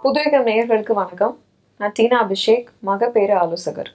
புதுயுகம் நேயர்களுக்கு வணக்கம் நான் டீனா அபிஷேக் மகப்பேறு ஆலோசகர்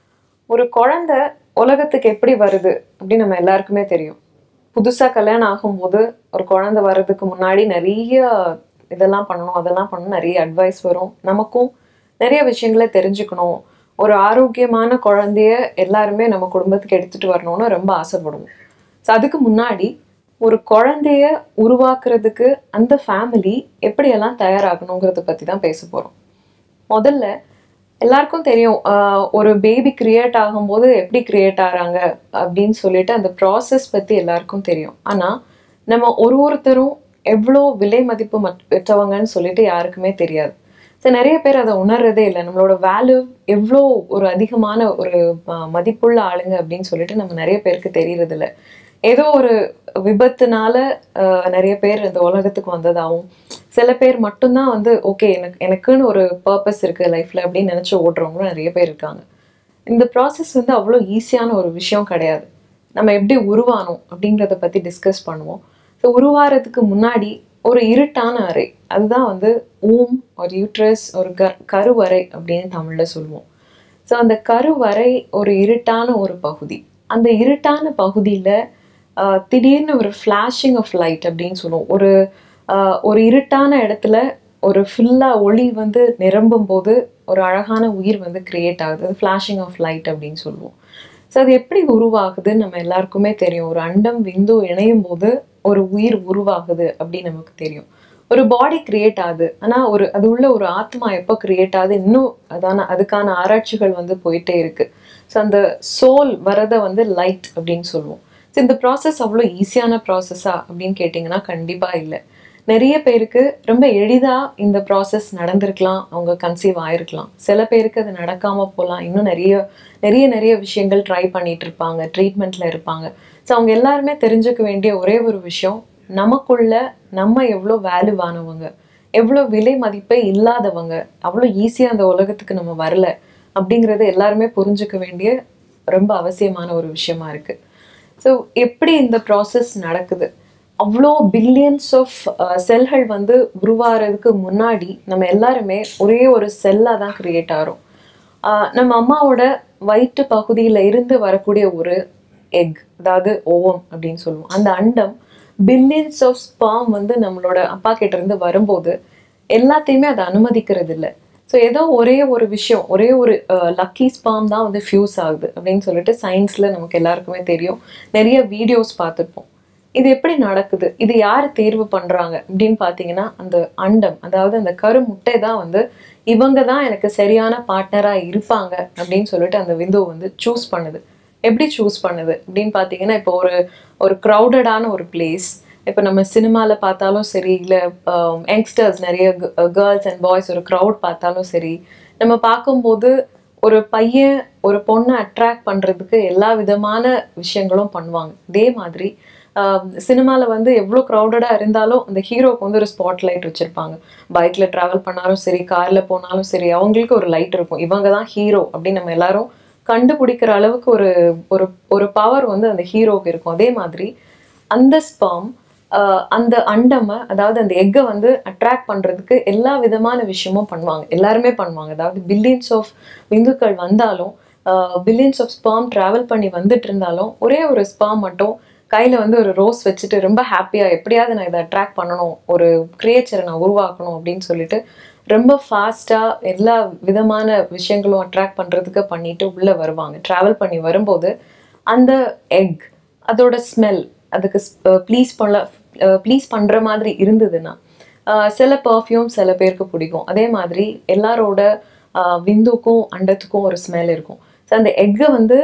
ஒரு குழந்தை உலகத்துக்கு எப்படி வருது அப்படின்னு நம்ம எல்லாருக்குமே தெரியும் புதுசாக கல்யாணம் ஆகும்போது ஒரு குழந்தை வர்றதுக்கு முன்னாடி நிறைய இதெல்லாம் பண்ணணும் அதெல்லாம் பண்ணணும் நிறைய அட்வைஸ் வரும் நமக்கும் நிறைய விஷயங்களை தெரிஞ்சுக்கணும் ஒரு ஆரோக்கியமான குழந்தைய எல்லாருமே நம்ம குடும்பத்துக்கு எடுத்துட்டு வரணும்னு ரொம்ப ஆசைப்படுவோம் ஸோ அதுக்கு முன்னாடி ஒரு குழந்தைய உருவாக்குறதுக்கு அந்த ஃபேமிலி எப்படியெல்லாம் தயாராகணுங்கிறத பற்றி தான் பேச போகிறோம் முதல்ல எல்லாருக்கும் தெரியும் ஆஹ் ஒரு பேபி கிரியேட் ஆகும்போது எப்படி கிரியேட் ஆகிறாங்க அப்படின்னு சொல்லிட்டு அந்த ப்ராசஸ் பற்றி எல்லாருக்கும் தெரியும் ஆனால் நம்ம ஒரு ஒருத்தரும் எவ்வளோ விலை மதிப்பு மட் பெற்றவங்கன்னு சொல்லிட்டு யாருக்குமே தெரியாது ஸோ நிறைய பேர் அதை உணர்றதே இல்லை நம்மளோட வேல்யூ எவ்வளோ ஒரு அதிகமான ஒரு ம- மதிப்புள்ள ஆளுங்க அப்படின்னு சொல்லிட்டு நம்ம நிறைய பேருக்கு தெரியறது இல்ல ஏதோ ஒரு விபத்துனால ஆஹ், நிறைய பேர் இந்த உலகத்துக்கு வந்ததாகவும் சில பேர் மட்டும்தான் வந்து ஓகே எனக்கு எனக்குன்னு ஒரு பர்பஸ் இருக்கு லைஃப்ல அப்படின்னு நினைச்சு ஓடுறவங்களும் நிறைய பேர் இருக்காங்க இந்த ப்ராசஸ் வந்து அவ்வளோ ஈஸியான ஒரு விஷயம் கிடையாது நம்ம எப்படி உருவானோம் அப்படிங்கிறத பற்றி டிஸ்கஸ் பண்ணுவோம் ஸோ உருவாகிறதுக்கு முன்னாடி ஒரு இருட்டான அறை அதுதான் வந்து ஊம் ஒரு யூட்ரஸ் ஒரு க கருவறை அப்படின்னு தமிழில் சொல்லுவோம் ஸோ அந்த கருவறை ஒரு இருட்டான ஒரு பகுதி அந்த இருட்டான பகுதியில் திடீர்னு ஒரு ஃப்ளாஷிங் ஆஃப் லைட் அப்படின்னு சொல்லுவோம் ஒரு ஆஹ், ஒரு இருட்டான இடத்துல ஒரு ஃபுல்லாக ஒளி வந்து நிரம்பும் போது ஒரு அழகான உயிர் வந்து கிரியேட் ஆகுது அது ஃப்ளாஷிங் ஆஃப் லைட் அப்படின்னு சொல்லுவோம் ஸோ அது எப்படி உருவாகுதுன்னு நம்ம எல்லாருக்குமே தெரியும் ஒரு அண்டம் விந்து இணையும் போது ஒரு உயிர் உருவாகுது அப்படின்னு நமக்கு தெரியும் ஒரு பாடி கிரியேட் ஆகுது ஆனால் ஒரு அது உள்ள ஒரு ஆத்மா எப்போ கிரியேட் ஆகுது இன்னும் அதான அதுக்கான ஆராய்ச்சிகள் வந்து போயிட்டே இருக்கு ஸோ அந்த சோல் வரதை வந்து லைட் அப்படின்னு சொல்லுவோம் ஸோ இந்த ப்ராசஸ் அவ்வளோ ஈஸியான ப்ராசஸா அப்படின்னு கேட்டிங்கன்னா கண்டிப்பாக இல்லை நிறைய பேருக்கு ரொம்ப எளிதாக இந்த ப்ராசஸ் நடந்திருக்கலாம் அவங்க கன்சீவ் ஆயிருக்கலாம் சில பேருக்கு அது நடக்காமல் போகலாம் இன்னும் நிறைய நிறைய நிறைய விஷயங்கள் ட்ரை பண்ணிட்டு இருப்பாங்க ட்ரீட்மெண்ட்டில் இருப்பாங்க ஸோ அவங்க எல்லாருமே தெரிஞ்சுக்க வேண்டிய ஒரே ஒரு விஷயம் நமக்குள்ள நம்ம எவ்வளோ வேல்யூவானவங்க எவ்வளோ விலை மதிப்பே இல்லாதவங்க அவ்வளோ ஈஸியாக அந்த உலகத்துக்கு நம்ம வரல அப்படிங்கிறத எல்லாருமே புரிஞ்சுக்க வேண்டிய ரொம்ப அவசியமான ஒரு விஷயமா இருக்கு ஸோ எப்படி இந்த ப்ராசஸ் நடக்குது அவ்வளோ பில்லியன்ஸ் ஆஃப் செல்கள் வந்து உருவாகிறதுக்கு முன்னாடி நம்ம எல்லாருமே ஒரே ஒரு செல்லாக தான் கிரியேட் ஆகிறோம் ஆஹ் நம்ம அம்மாவோட வயிற்று பகுதியில் இருந்து வரக்கூடிய ஒரு எக் அதாவது ஓவம் அப்படின்னு சொல்லுவோம் அந்த அண்டம் பில்லியன்ஸ் ஆஃப் ஸ்பாம் வந்து நம்மளோட அப்பா கிட்ட இருந்து வரும்போது எல்லாத்தையுமே அதை அனுமதிக்கிறது இல்லை ஸோ ஏதோ ஒரே ஒரு விஷயம் ஒரே ஒரு லக்கி ஸ்பாம் தான் வந்து ஃபியூஸ் ஆகுது அப்படின்னு சொல்லிட்டு சயின்ஸில் நமக்கு எல்லாருக்குமே தெரியும் நிறைய வீடியோஸ் பார்த்துருப்போம் இது எப்படி நடக்குது இது யார் தேர்வு பண்றாங்க அப்படின்னு பார்த்தீங்கன்னா அந்த அண்டம் அதாவது அந்த கருமுட்டை தான் வந்து இவங்க தான் எனக்கு சரியான பார்ட்னரா இருப்பாங்க அப்படின்னு சொல்லிட்டு அந்த விந்து வந்து சூஸ் பண்ணுது எப்படி சூஸ் பண்ணுது அப்படின்னு பார்த்தீங்கன்னா இப்போ ஒரு ஒரு க்ரௌடடான ஒரு பிளேஸ் இப்போ நம்ம சினிமாவில் பார்த்தாலும் சரி இல்லை யங்ஸ்டர்ஸ் நிறைய கேர்ள்ஸ் அண்ட் பாய்ஸ் ஒரு க்ரௌட் பார்த்தாலும் சரி நம்ம பார்க்கும்போது ஒரு பையன் ஒரு பொண்ணை அட்ராக்ட் பண்ணுறதுக்கு எல்லா விதமான விஷயங்களும் பண்ணுவாங்க இதே மாதிரி சினிமாவில் வந்து எவ்வளோ க்ரௌடடாக இருந்தாலும் அந்த ஹீரோக்கு வந்து ஒரு ஸ்பாட் லைட் வச்சுருப்பாங்க பைக்கில் ட்ராவல் பண்ணாலும் சரி காரில் போனாலும் சரி அவங்களுக்கு ஒரு லைட் இருக்கும் இவங்க தான் ஹீரோ அப்படின்னு நம்ம எல்லாரும் கண்டுபிடிக்கிற அளவுக்கு ஒரு ஒரு ஒரு பவர் வந்து அந்த ஹீரோக்கு இருக்கும் அதே மாதிரி அந்த ஸ்பாம் அந்த அண்டமை அதாவது அந்த எக்கை வந்து அட்ராக்ட் பண்ணுறதுக்கு எல்லா விதமான விஷயமும் பண்ணுவாங்க எல்லாருமே பண்ணுவாங்க அதாவது பில்லியன்ஸ் ஆஃப் விந்துக்கள் வந்தாலும் பில்லியன்ஸ் ஆஃப் ஸ்பாம் ட்ராவல் பண்ணி வந்துட்டு இருந்தாலும் ஒரே ஒரு ஸ்பாம் மட்டும் கையில் வந்து ஒரு ரோஸ் வச்சுட்டு ரொம்ப ஹாப்பியாக எப்படியாவது நான் இதை அட்ராக்ட் பண்ணணும் ஒரு கிரியேச்சரை நான் உருவாக்கணும் அப்படின்னு சொல்லிட்டு ரொம்ப ஃபாஸ்ட்டாக எல்லா விதமான விஷயங்களும் அட்ராக்ட் பண்ணுறதுக்கு பண்ணிட்டு உள்ளே வருவாங்க ட்ராவல் பண்ணி வரும்போது அந்த எக் அதோட ஸ்மெல் அதுக்கு ப்ளீஸ் பண்ண ப்ளீஸ் பண்ணுற மாதிரி இருந்ததுன்னா ஆஹ் சில பர்ஃப்யூம் சில பேருக்கு பிடிக்கும் அதே மாதிரி எல்லாரோட ஆஹ் விந்துக்கும் அண்டத்துக்கும் ஒரு ஸ்மெல் இருக்கும் ஸோ அந்த எக்கை வந்து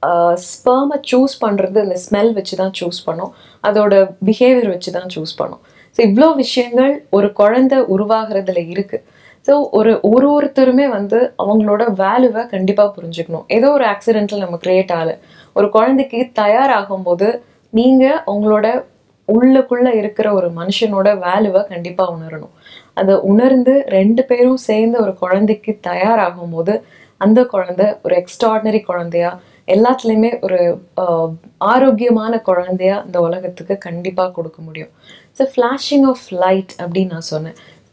ஸ்பெர்மை சூஸ் பண்ணுறது அந்த ஸ்மெல் வச்சு தான் சூஸ் பண்ணும் அதோட பிஹேவியர் வச்சு தான் சூஸ் பண்ணும் ஸோ இவ்வளோ விஷயங்கள் ஒரு குழந்தை உருவாகிறதுல இருக்கு ஸோ ஒரு ஒரு ஒருத்தருமே வந்து அவங்களோட வேல்யூவை கண்டிப்பாக புரிஞ்சுக்கணும் ஏதோ ஒரு ஆக்சிடென்ட்ல நம்ம கிரியேட் ஆகல ஒரு குழந்தைக்கு தயாராகும் போது நீங்கள் உங்களோட உள்ளுக்குள்ள இருக்கிற ஒரு மனுஷனோட வேல்யூவை கண்டிப்பாக உணரணும் அதை உணர்ந்து ரெண்டு பேரும் சேர்ந்து ஒரு குழந்தைக்கு தயாராகும் போது அந்த குழந்தை ஒரு எக்ஸ்ட்ராடினரி குழந்தையா எல்லாத்துலேயுமே ஒரு ஆஹ், ஆரோக்கியமான குழந்தையா இந்த உலகத்துக்கு கண்டிப்பாக கொடுக்க முடியும் ஸோ ஃப்ளாஷிங் ஆஃப் லைட் அப்படின்னு நான் சொன்னேன்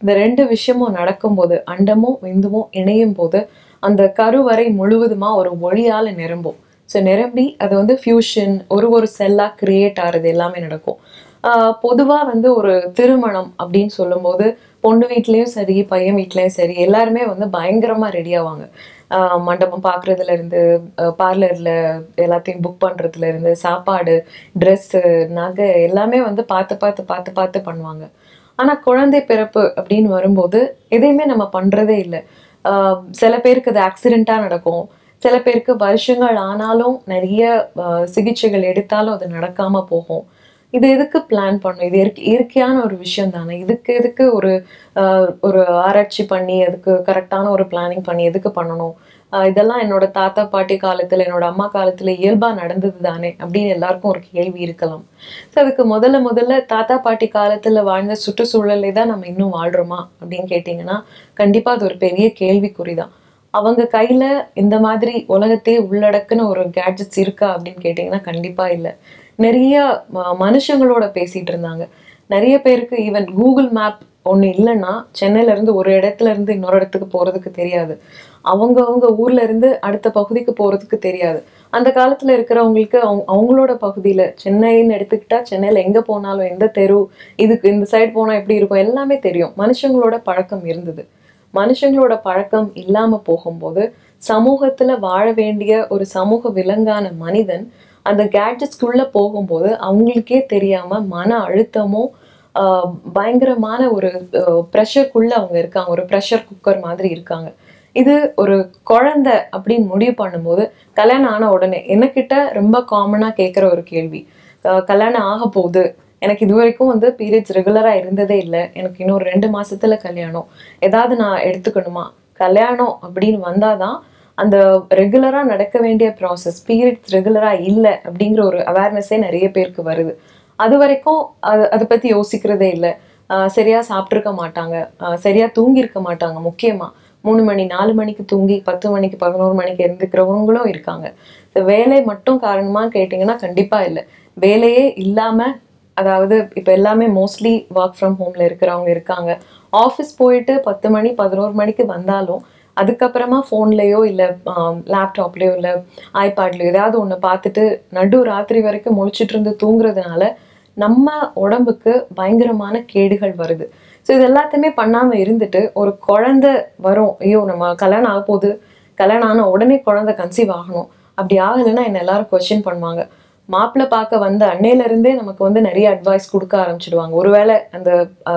இந்த ரெண்டு விஷயமும் நடக்கும்போது அண்டமும் விந்துவும் இணையும் போது அந்த கருவறை முழுவதுமா ஒரு ஒளியால நிரம்பும் ஸோ நிரம்பி அது வந்து ஃபியூஷன் ஒரு ஒரு செல்லா கிரியேட் ஆகிறது எல்லாமே நடக்கும் பொதுவாக வந்து ஒரு திருமணம் அப்படின்னு சொல்லும்போது பொண்ணு வீட்லேயும் சரி பையன் வீட்லேயும் சரி எல்லாருமே வந்து பயங்கரமாக ரெடி ஆவாங்க ஆஹ் மண்டபம் பார்க்குறதுல இருந்து பார்லரில் எல்லாத்தையும் புக் பண்ணுறதுல இருந்து சாப்பாடு ட்ரெஸ்ஸு நகை எல்லாமே வந்து பார்த்து பார்த்து பார்த்து பார்த்து பண்ணுவாங்க ஆனால் குழந்தை பிறப்பு அப்படின்னு வரும்போது எதையுமே நம்ம பண்ணுறதே இல்லை ஆஹ் சில பேருக்கு அது ஆக்சிடெண்ட்டாக நடக்கும் சில பேருக்கு வருஷங்கள் ஆனாலும் நிறைய ஆஹ் சிகிச்சைகள் எடுத்தாலும் அது நடக்காமல் போகும் இது எதுக்கு பிளான் பண்ணும் இது இயற்கை இயற்கையான ஒரு விஷயம் தானே இதுக்கு எதுக்கு ஒரு ஆஹ் ஒரு ஆராய்ச்சி பண்ணி அதுக்கு கரெக்டான ஒரு பிளானிங் பண்ணி எதுக்கு பண்ணணும் ஆஹ் இதெல்லாம் என்னோட தாத்தா பாட்டி காலத்துல என்னோட அம்மா காலத்துல இயல்பா நடந்தது தானே அப்படின்னு எல்லாருக்கும் ஒரு கேள்வி இருக்கலாம் ஸோ அதுக்கு முதல்ல முதல்ல தாத்தா பாட்டி காலத்துல வாழ்ந்த சுற்றுச்சூழலை தான் நம்ம இன்னும் வாழ்றோமா அப்படின்னு கேட்டிங்கன்னா கண்டிப்பா அது ஒரு பெரிய கேள்விக்குறி தான் அவங்க கையில இந்த மாதிரி உலகத்தையே உள்ளடக்குன ஒரு கேட்ஜெட்ஸ் இருக்கா அப்படின்னு கேட்டிங்கன்னா கண்டிப்பா இல்லை நிறைய ம- மனுஷங்களோட பேசிட்டு இருந்தாங்க நிறைய பேருக்கு ஈவன் கூகுள் மேப் ஒன்று இல்லைன்னா சென்னையில இருந்து ஒரு இடத்துல இருந்து இன்னொரு இடத்துக்கு போறதுக்கு தெரியாது அவங்க அவங்க ஊர்ல இருந்து அடுத்த பகுதிக்கு போறதுக்கு தெரியாது அந்த காலத்துல இருக்கிறவங்களுக்கு அவங்க அவங்களோட பகுதியில சென்னைன்னு எடுத்துக்கிட்டா சென்னையில எங்க போனாலும் எந்த தெரு இதுக்கு இந்த சைடு போனா எப்படி இருக்கும் எல்லாமே தெரியும் மனுஷங்களோட பழக்கம் இருந்தது மனுஷங்களோட பழக்கம் இல்லாம போகும்போது சமூகத்துல வாழ வேண்டிய ஒரு சமூக விலங்கான மனிதன் அந்த கேட்ஜெட்ஸ்குள்ள போகும்போது அவங்களுக்கே தெரியாம மன அழுத்தமும் ஆஹ் பயங்கரமான ஒரு ப்ரெஷருக்குள்ள அவங்க இருக்காங்க ஒரு ப்ரெஷர் குக்கர் மாதிரி இருக்காங்க இது ஒரு குழந்தை அப்படின்னு முடிவு பண்ணும்போது கல்யாணம் ஆன உடனே எனக்கிட்ட ரொம்ப காமனா கேட்குற ஒரு கேள்வி ஆஹ் கல்யாணம் ஆக போகுது எனக்கு இது வரைக்கும் வந்து பீரியட்ஸ் ரெகுலராக இருந்ததே இல்லை எனக்கு இன்னொரு ரெண்டு மாசத்துல கல்யாணம் ஏதாவது நான் எடுத்துக்கணுமா கல்யாணம் அப்படின்னு வந்தாதான் அந்த ரெகுலராக நடக்க வேண்டிய ப்ராசஸ் பீரியட்ஸ் ரெகுலராக இல்லை அப்படிங்கிற ஒரு அவேர்னஸே நிறைய பேருக்கு வருது அது வரைக்கும் அது அதை பற்றி யோசிக்கிறதே இல்லை சரியா சாப்பிட்ருக்க மாட்டாங்க ஆஹ் சரியா தூங்கியிருக்க மாட்டாங்க முக்கியமா மூணு மணி நாலு மணிக்கு தூங்கி பத்து மணிக்கு பதினோரு மணிக்கு இருந்துக்கிறவங்களும் இருக்காங்க இந்த வேலை மட்டும் காரணமா கேட்டிங்கன்னா கண்டிப்பா இல்லை வேலையே இல்லாம அதாவது இப்போ எல்லாமே மோஸ்ட்லி ஒர்க் ஃப்ரம் ஹோம்ல இருக்கிறவங்க இருக்காங்க ஆஃபீஸ் போயிட்டு பத்து மணி பதினோரு மணிக்கு வந்தாலும் அதுக்கப்புறமா ஃபோன்லேயோ இல்லை லேப்டாப்லேயோ இல்லை ஐபேட்லையோ ஏதாவது ஒன்று பார்த்துட்டு நடு ராத்திரி வரைக்கும் முழிச்சிட்டு இருந்து தூங்குறதுனால நம்ம உடம்புக்கு பயங்கரமான கேடுகள் வருது ஸோ இது எல்லாத்தையுமே பண்ணாமல் இருந்துட்டு ஒரு குழந்தை வரும் ஐயோ நம்ம கல்யாணம் ஆக போகுது கல்யாணம் ஆன உடனே குழந்தை கன்சீவ் ஆகணும் அப்படி ஆகலைன்னா என்ன எல்லாரும் கொஸ்டின் பண்ணுவாங்க மாப்பிள்ளை பார்க்க வந்த அன்னையில இருந்தே நமக்கு வந்து நிறைய அட்வைஸ் கொடுக்க ஆரம்பிச்சிடுவாங்க ஒருவேளை அந்த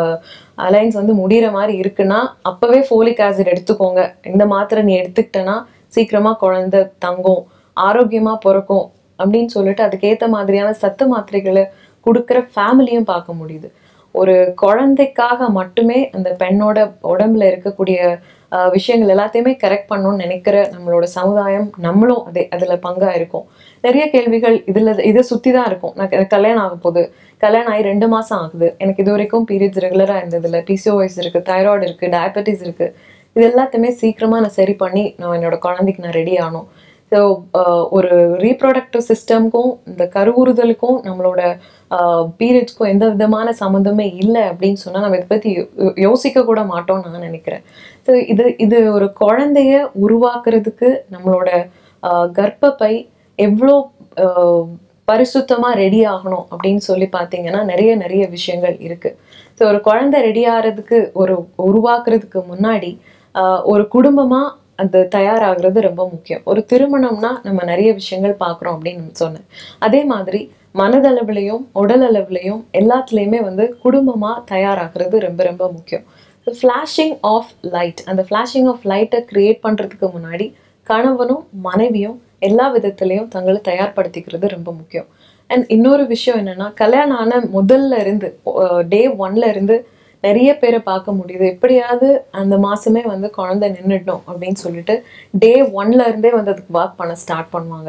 அலைன்ஸ் வந்து முடிகிற மாதிரி இருக்குன்னா அப்பவே ஃபோலிக் ஆசிட் எடுத்துக்கோங்க இந்த மாத்திரை நீ எடுத்துக்கிட்டனா சீக்கிரமா குழந்தை தங்கும் ஆரோக்கியமா பிறக்கும் அப்படின்னு சொல்லிட்டு அதுக்கேத்த மாதிரியான சத்து மாத்திரைகளை கொடுக்குற ஃபேமிலியும் பார்க்க முடியுது ஒரு குழந்தைக்காக மட்டுமே அந்த பெண்ணோட உடம்புல இருக்கக்கூடிய ஆஹ், விஷயங்கள் எல்லாத்தையுமே கரெக்ட் பண்ணணும்னு நினைக்கிற நம்மளோட சமுதாயம் நம்மளும் அதே அதுல பங்கா இருக்கும் நிறைய கேள்விகள் இதுல இதை சுத்தி தான் இருக்கும் நான் எனக்கு கல்யாணம் ஆக போகுது கல்யாணம் ஆகி ரெண்டு மாசம் ஆகுது எனக்கு இது வரைக்கும் பீரியட்ஸ் ரெகுலரா இருந்ததில்ல பிசிஓஎஸ் இருக்கு தைராய்டு இருக்கு டயபெட்டிஸ் இருக்கு இது எல்லாத்தையுமே சீக்கிரமா நான் சரி பண்ணி நான் என்னோட குழந்தைக்கு நான் ரெடி ஆகணும் ஸோ ஒரு ரீப்ரொடக்டிவ் சிஸ்டம்க்கும் இந்த கருவுறுதலுக்கும் நம்மளோட பீரியட்ஸ்க்கும் எந்த விதமான சம்மந்தமே இல்லை அப்படின்னு சொன்னால் நம்ம இதை பற்றி யோசிக்க கூட மாட்டோம்னு நான் நினைக்கிறேன் ஸோ இது இது ஒரு குழந்தைய உருவாக்குறதுக்கு நம்மளோட ஆஹ் கர்ப்பப்பை எவ்வளோ பரிசுத்தமாக ரெடி ஆகணும் அப்படின்னு சொல்லி பார்த்தீங்கன்னா நிறைய நிறைய விஷயங்கள் இருக்கு ஸோ ஒரு குழந்தை ரெடி ஆகிறதுக்கு ஒரு உருவாக்குறதுக்கு முன்னாடி ஆஹ் ஒரு குடும்பமா அது தயாராகிறது ரொம்ப முக்கியம் ஒரு திருமணம்னா நம்ம நிறைய விஷயங்கள் பார்க்குறோம் அப்படின்னு சொன்னேன் அதே மாதிரி மனதளவுலையும் உடல் அளவுலையும் எல்லாத்துலேயுமே வந்து குடும்பமா தயாராகிறது ரொம்ப ரொம்ப முக்கியம் ஃப்ளாஷிங் ஆஃப் லைட் அந்த ஃப்ளாஷிங் ஆஃப் லைட்டை கிரியேட் பண்ணுறதுக்கு முன்னாடி கணவனும் மனைவியும் எல்லா விதத்துலேயும் தங்களை தயார்படுத்திக்கிறது ரொம்ப முக்கியம் அண்ட் இன்னொரு விஷயம் என்னன்னா கல்யாணம் ஆன முதல்ல இருந்து டே ஒன்ல இருந்து நிறைய பேரை பார்க்க முடியுது எப்படியாவது அந்த மாசமே வந்து குழந்தை நின்றுடணும் அப்படின்னு சொல்லிட்டு டே ஒன்ல இருந்தே வந்து அதுக்கு ஒர்க் பண்ண ஸ்டார்ட் பண்ணுவாங்க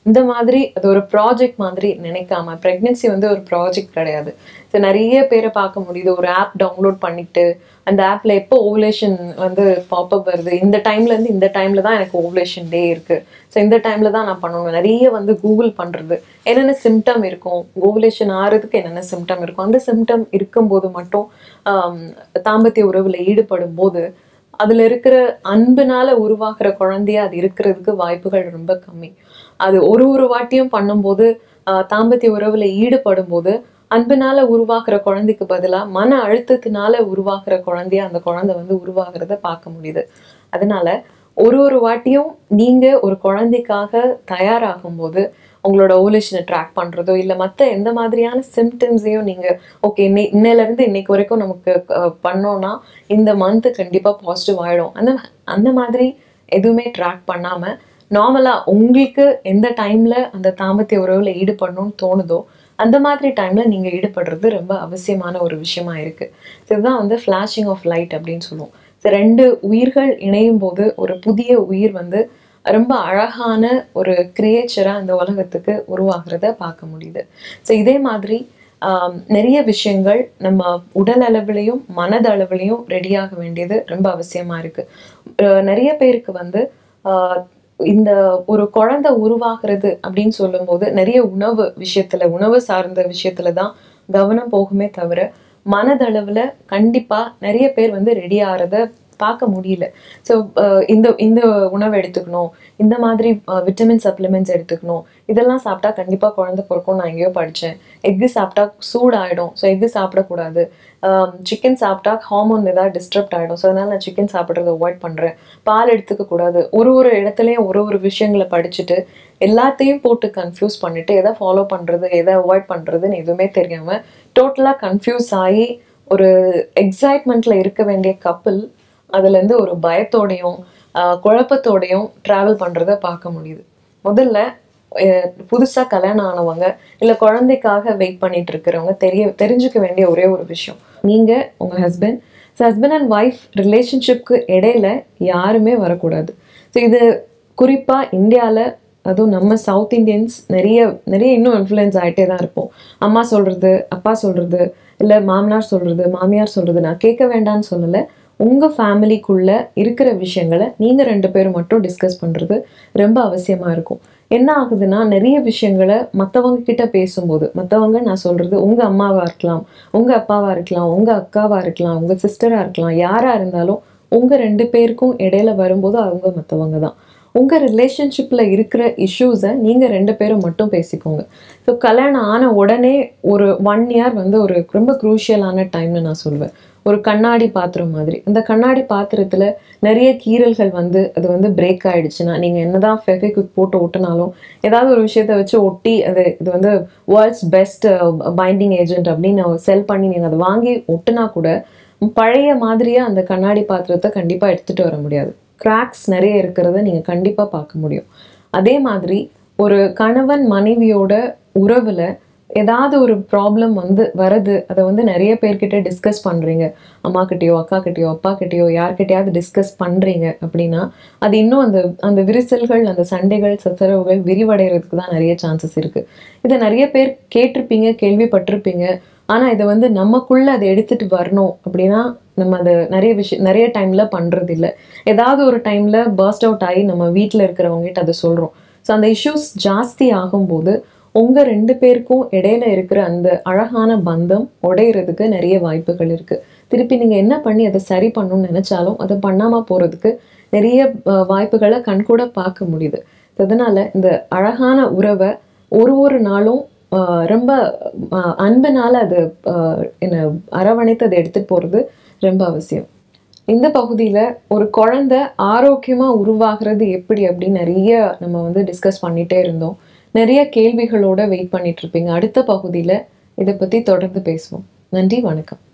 இந்த மாதிரி அது ஒரு ப்ராஜெக்ட் மாதிரி நினைக்காம ப்ரெக்னென்சி வந்து ஒரு ப்ராஜெக்ட் கிடையாது ஸோ நிறைய பேரை பார்க்க முடியுது ஒரு ஆப் டவுன்லோட் பண்ணிட்டு அந்த ஆப்ல எப்போ ஓவலேஷன் வந்து பாப்அப் வருது இந்த டைம்ல இருந்து இந்த டைம்ல தான் எனக்கு ஓவலேஷன் டே இருக்கு ஸோ இந்த டைம்ல தான் நான் பண்ணணும் நிறைய வந்து கூகுள் பண்றது என்னென்ன சிம்டம் இருக்கும் ஓவலேஷன் ஆறதுக்கு என்னென்ன சிம்டம் இருக்கும் அந்த சிம்டம் இருக்கும்போது மட்டும் ஆம், தாம்பத்திய உறவுல ஈடுபடும் போது அதுல இருக்கிற அன்புனால உருவாக்குற குழந்தையா அது இருக்கிறதுக்கு வாய்ப்புகள் ரொம்ப கம்மி அது ஒரு ஒரு வாட்டியும் பண்ணும்போது ஆஹ், தாம்பத்திய உறவுல ஈடுபடும் போது அன்புனால உருவாக்குற குழந்தைக்கு பதிலா மன அழுத்தத்தினால உருவாக்குற குழந்தையா அந்த குழந்தை வந்து உருவாகிறத பார்க்க முடியுது அதனால ஒரு ஒரு வாட்டியும் நீங்க ஒரு குழந்தைக்காக தயாராகும் போது உங்களோட ஓவலேஷனை ட்ராக் பண்றதோ இல்ல மத்த எந்த மாதிரியான சிம்டம்ஸையும் நீங்க ஓகே இன்னை இன்னையில இருந்து இன்னைக்கு வரைக்கும் நமக்கு அஹ், பண்ணோம்னா இந்த மந்த் கண்டிப்பா பாசிட்டிவ் ஆயிடும் அந்த அந்த மாதிரி எதுவுமே ட்ராக் பண்ணாம நார்மலா உங்களுக்கு எந்த டைம்ல அந்த தாம்பத்திய உறவுல ஈடுபடணும்னு தோணுதோ அந்த மாதிரி டைம்ல நீங்க ஈடுபடுறது ரொம்ப அவசியமான ஒரு விஷயமா இருக்கு So இதுதான் வந்து ஃபிளாஷிங் ஆஃப் லைட் அப்படின்னு சொல்லுவோம் So ரெண்டு உயிர்கள் இணையும் போது ஒரு புதிய உயிர் வந்து ரொம்ப அழகான ஒரு கிரியேச்சரா இந்த உலகத்துக்கு உருவாகிறத பார்க்க முடியுது ஸோ இதே மாதிரி ஆம், நிறைய விஷயங்கள் நம்ம உடல் அளவுலையும் மனதளவுலையும் ரெடியாக வேண்டியது ரொம்ப அவசியமா இருக்கு அஹ் நிறைய பேருக்கு வந்து ஆஹ், இந்த ஒரு குழந்தை உருவாகிறது அப்படின்னு சொல்லும்போது நிறைய உணவு விஷயத்துல உணவு சார்ந்த விஷயத்துல தான் கவனம் போகுமே தவிர மனதளவுல கண்டிப்பா நிறைய பேர் வந்து ரெடி ஆகிறத பார்க்க முடியல ஸோ இந்த இந்த உணவு எடுத்துக்கணும் இந்த மாதிரி விட்டமின் சப்ளிமெண்ட்ஸ் எடுத்துக்கணும் இதெல்லாம் சாப்பிட்டா கண்டிப்பா குழந்தை பிறக்கும் நான் எங்கேயோ படிச்சேன் எக்கு சாப்பிட்டா சூடாயிடும் ஸோ எக்கு சாப்பிடக்கூடாது சிக்கன் சாப்பிட்டா ஹார்மோன் ஏதாவது டிஸ்டர்ப்ட் ஆயிடும் ஸோ அதனால நான் சிக்கன் சாப்பிட்றத அவாய்ட் பண்றேன் பால் எடுத்துக்க கூடாது ஒரு ஒரு இடத்துலயும் ஒரு ஒரு விஷயங்களை படிச்சுட்டு எல்லாத்தையும் போட்டு கன்ஃபியூஸ் பண்ணிட்டு எதை ஃபாலோ பண்றது எதை அவாய்ட் பண்றதுன்னு எதுவுமே தெரியாம டோட்டலா கன்ஃபியூஸ் ஆகி ஒரு எக்ஸைட்மெண்ட்ல இருக்க வேண்டிய கப்பல் அதுல இருந்து ஒரு பயத்தோடையும் ஆஹ் குழப்பத்தோடையும் டிராவல் பண்றத பார்க்க முடியுது முதல்ல அஹ் புதுசா கல்யாணம் ஆனவங்க இல்ல குழந்தைக்காக வெயிட் பண்ணிட்டு இருக்கிறவங்க தெரிய தெரிஞ்சுக்க வேண்டிய ஒரே ஒரு விஷயம் நீங்க உங்க ஹஸ்பண்ட் ஹஸ்பண்ட் அண்ட் ஒய்ஃப் ரிலேஷன்ஷிப்க்கு இடையில யாருமே வரக்கூடாது ஸோ இது குறிப்பா இந்தியால அதுவும் நம்ம சவுத் இந்தியன்ஸ் நிறைய நிறைய இன்னும் இன்ஃப்ளூயன்ஸ் ஆகிட்டே தான் இருப்போம் அம்மா சொல்றது அப்பா சொல்றது இல்லை மாமனார் சொல்றது மாமியார் சொல்றது நான் கேட்க வேண்டாம்னு சொல்லலை உங்க ஃபேமிலிக்குள்ள இருக்கிற விஷயங்களை நீங்க ரெண்டு பேரும் மட்டும் டிஸ்கஸ் பண்றது ரொம்ப அவசியமா இருக்கும் என்ன ஆகுதுன்னா நிறைய விஷயங்களை மற்றவங்க கிட்ட பேசும்போது மற்றவங்க நான் சொல்றது உங்க அம்மாவா இருக்கலாம் உங்க அப்பாவா இருக்கலாம் உங்க அக்காவா இருக்கலாம் உங்க சிஸ்டரா இருக்கலாம் யாரா இருந்தாலும் உங்க ரெண்டு பேருக்கும் இடையில வரும்போது அவங்க மற்றவங்க தான் உங்க ரிலேஷன்ஷிப்ல இருக்கிற இஷ்யூஸை நீங்க ரெண்டு பேரும் மட்டும் பேசிக்கோங்க ஸோ கல்யாணம் ஆன உடனே ஒரு ஒன் இயர் வந்து ஒரு ரொம்ப குரூஷியலான டைம்னு நான் சொல்வேன் ஒரு கண்ணாடி பாத்திரம் மாதிரி அந்த கண்ணாடி பாத்திரத்துல நிறைய கீறல்கள் வந்து அது வந்து பிரேக் ஆயிடுச்சுன்னா நீங்க என்னதான் ஃபெஃபிக்விக் போட்டு ஒட்டினாலும் ஏதாவது ஒரு விஷயத்த வச்சு ஒட்டி அது இது வந்து வேர்ல்ட்ஸ் பெஸ்ட் பைண்டிங் ஏஜென்ட் அப்படின்னு செல் பண்ணி நீங்க அதை வாங்கி ஒட்டினா கூட பழைய மாதிரியா அந்த கண்ணாடி பாத்திரத்தை கண்டிப்பா எடுத்துட்டு வர முடியாது கிராக்ஸ் நிறைய இருக்கிறத நீங்க கண்டிப்பா பார்க்க முடியும் அதே மாதிரி ஒரு கணவன் மனைவியோட உறவுல ஏதாவது ஒரு ப்ராப்ளம் வந்து வருது அதை வந்து நிறைய பேர்கிட்ட டிஸ்கஸ் பண்றீங்க அம்மா கிட்டயோ அக்கா கிட்டயோ அப்பா கிட்டயோ யார்கிட்டயாவது டிஸ்கஸ் பண்றீங்க அப்படின்னா அது இன்னும் அந்த அந்த விரிசல்கள் அந்த சண்டைகள் சச்சரவுகள் விரிவடைகிறதுக்கு தான் நிறைய சான்சஸ் இருக்கு இதை நிறைய பேர் கேட்டிருப்பீங்க கேள்விப்பட்டிருப்பீங்க ஆனா இதை வந்து நமக்குள்ள அதை எடுத்துட்டு வரணும் அப்படின்னா நம்ம அதை நிறைய விஷயம் நிறைய டைம்ல பண்றது இல்ல ஏதாவது ஒரு டைம்ல பர்ஸ்ட் அவுட் ஆகி நம்ம வீட்டில் இருக்கிறவங்க கிட்ட அதை சொல்றோம் ஸோ அந்த இஷ்யூஸ் ஜாஸ்தி ஆகும்போது உங்க ரெண்டு பேருக்கும் இடையில இருக்கிற அந்த அழகான பந்தம் உடையிறதுக்கு நிறைய வாய்ப்புகள் இருக்கு திருப்பி நீங்க என்ன பண்ணி அதை சரி பண்ணணும்னு நினைச்சாலும் அதை பண்ணாம போறதுக்கு நிறைய அஹ், வாய்ப்புகளை கண்கூட பார்க்க முடியுது அதனால இந்த அழகான உறவை ஒரு ஒரு நாளும் ஆஹ், ரொம்ப ஆஹ், அன்புனால அது ஆஹ், என்ன அரவணைத்து அதை எடுத்துட்டு போறது ரொம்ப அவசியம் இந்த பகுதியில ஒரு குழந்தை ஆரோக்கியமா உருவாகிறது எப்படி அப்படின்னு நிறைய நம்ம வந்து டிஸ்கஸ் பண்ணிட்டே இருந்தோம் நிறைய கேள்விகளோட வெயிட் பண்ணிட்டு இருப்பீங்க அடுத்த பகுதியில இதை பத்தி தொடர்ந்து பேசுவோம் நன்றி வணக்கம்